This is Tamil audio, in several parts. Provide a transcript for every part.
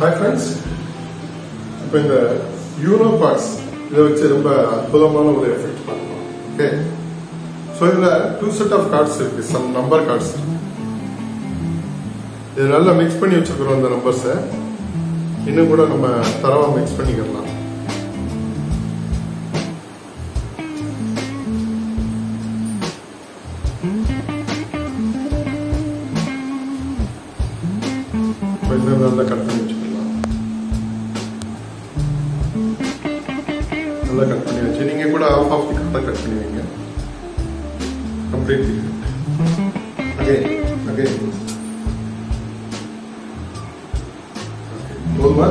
ஹாய் ஃப்ரெண்ட்ஸ் இப்போ இந்த யூனோ பார்ட்ஸ் இதை வச்சு ரொம்ப அற்புதமான ஒரு எஃபெக்ட் பண்ணலாம் ஓகே ஸோ இதில் டூ செட் ஆஃப் கார்ட்ஸ் இருக்கு சம் நம்பர் கார்ட்ஸ் இது நல்லா மிக்ஸ் பண்ணி வச்சிருக்கிறோம் இந்த நம்பர்ஸை இன்னும் கூட நம்ம தரவா மிக்ஸ் பண்ணிக்கலாம் கொஞ்சம் நல்லா கட் பண்ணி வச்சுக்கலாம் நல்லா கட் பண்ணி வச்சு நீங்க கூட ஆஃப் ஆஃப் தி கட்டை கட் பண்ணி வைங்க கம்ப்ளீட்லி அகைன் அகைன் போதுமா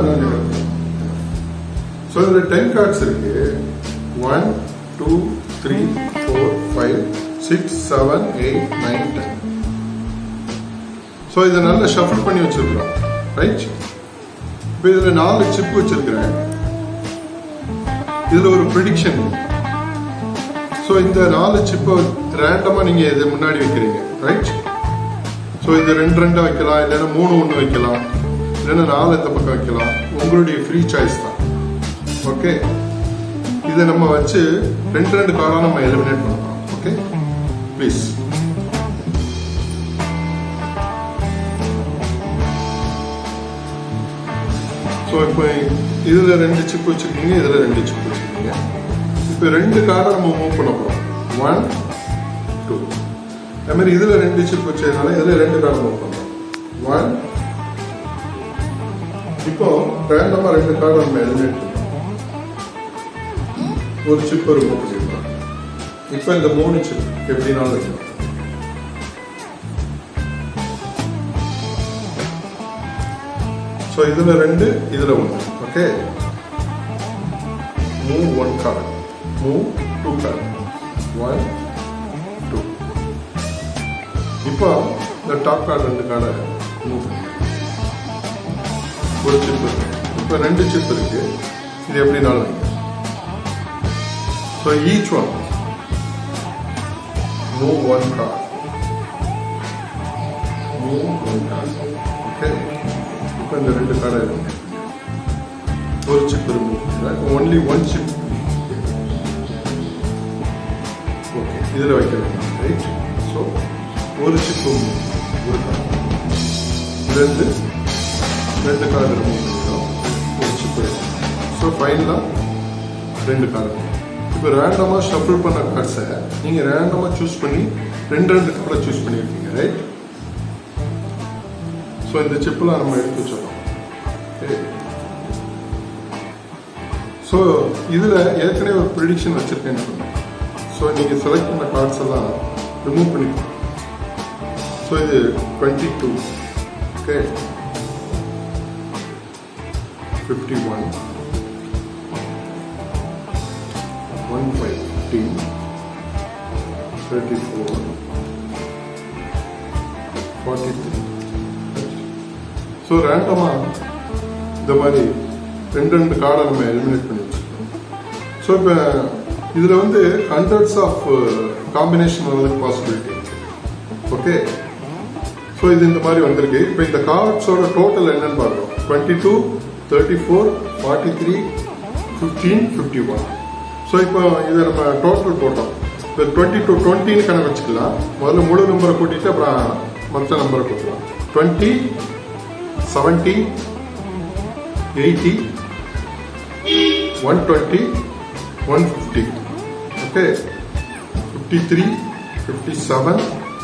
ஸோ இதில் டென் கார்ட்ஸ் இருக்கு one two three four five six seven eight nine ten so இதை நல்லா ஷஃபிள் பண்ணி வச்சிருக்கிறோம் ரைட் இப்போ இதில் நாலு சிப் வச்சிருக்கிறேன் இதில் ஒரு ப்ரிடிக்ஷன் ஸோ இந்த நாலு சிப்பை ரேண்டமாக நீங்கள் இது முன்னாடி வைக்கிறீங்க ரைட் ஸோ இது ரெண்டு ரெண்டாக வைக்கலாம் இல்லைன்னா மூணு ஒன்று வைக்கலாம் இல்லைன்னா நாலு இந்த பக்கம் வைக்கலாம் உங்களுடைய ஃப்ரீ சாய்ஸ் தான் ஓகே இதை நம்ம வச்சு ரெண்டு ரெண்டு கார்டாக நம்ம எலிமினேட் பண்ணலாம் ஓகே ப்ளீஸ் ஸோ இப்போ இதில் ரெண்டு சிப் வச்சுருக்கீங்க இதில் ரெண்டு சிப் வச்சுருக்கீங்க இப்போ ரெண்டு கார்டை நம்ம மூவ் பண்ண போகிறோம் ஒன் டூ அது மாதிரி இதில் ரெண்டு சிப் வச்சதுனால இதில் ரெண்டு கார்டை மூவ் பண்ணுறோம் ஒன் இப்போ ரேண்டமாக ரெண்டு கார்டை நம்ம எலிமினேட் பண்ணுறோம் ஒரு சிப் ரிமூவ் பண்ணிருக்கோம் இப்போ இந்த மூணு சிப் எப்படினாலும் வைக்கலாம் ஸோ இதில் ரெண்டு இதில் ஒன்று okay move one card move two card one two இப்போ இந்த டாப் கார்டு ரெண்டு கார்டை மூவ் ஒரு சிப் இருக்கு இப்போ ரெண்டு சிப் இருக்கு இது எப்படினாலும் வைங்க so each one move one card move one card okay இப்போ இந்த ரெண்டு கடை ஒரு chip remove only one chip okay இதில் வைக்கிறேன் ரைட் ஸோ ஒரு சிப் ஒரு கார்டு இதுலேருந்து ரெண்டு கார்டு ரிமூவ் பண்ணிக்கிறோம் ஒரு சிப் ஸோ ஃபைனலாக ரெண்டு கார்டு இப்போ ரேண்டமாக ஷஃபிள் பண்ண கார்ட்ஸை நீங்கள் ரேண்டமாக சூஸ் பண்ணி ரெண்டு ரெண்டு கார்டை சூஸ் பண்ணியிருக்கீங்க ரைட் ஸோ இந்த சிப்பெலாம் நம்ம எடுத்து வச்சிடறோம் ஸோ இதில் ஏற்கனவே ஒரு ப்ரிடிக்ஷன் வச்சுருக்கேன்னு சொன்னேன் ஸோ நீங்கள் செலக்ட் பண்ண கார்ட்ஸ் எல்லாம் ரிமூவ் பண்ணிக்கணும் ஸோ இது twenty two okay fifty one one five fifteen thirty four forty three so ரேண்டமாக இந்த மாதிரி ரெண்டு ரெண்டு கார்டை நம்ம எலிமினேட் பண்ணி வச்சுருக்கோம் ஸோ இப்போ இதில் வந்து ஹண்ட்ரட்ஸ் ஆஃப் காம்பினேஷன் வரதுக்கு பாசிபிலிட்டி ஓகே ஸோ இது இந்த மாதிரி வந்திருக்கு இப்போ இந்த கார்ட்ஸோட டோட்டல் என்னன்னு பார்க்குறோம் twenty two thirty four forty three fifteen fifty one so இப்போ இதை நம்ம டோட்டல் போட்டோம் இப்போ டுவெண்ட்டி டூ டுவெண்ட்டின்னு கணக்கு வச்சுக்கலாம் முதல்ல முழு நம்பரை கூட்டிட்டு அப்புறம் மற்ற நம்பரை கூட்டலாம் twenty 70, 80, 120, 150. Okay. 53, 57,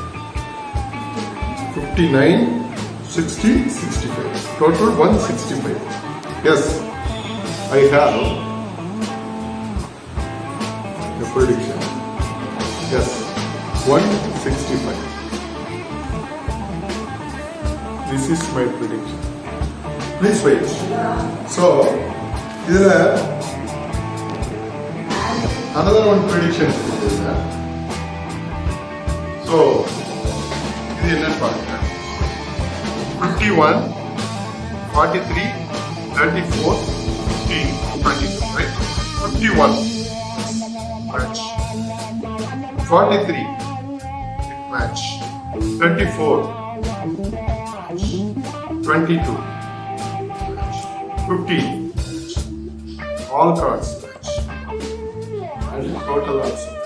59, 60, 65. Total 165. Yes, I have a prediction. Yes, 165. This is my prediction. Please wait. So, இதுல another one prediction இருக்கு So, இது என்னன்னு பாருங்க 51, 43, 34, 15, 22, right? 51. Match. 43. Match. 34. 22. Fifteen all cards and total also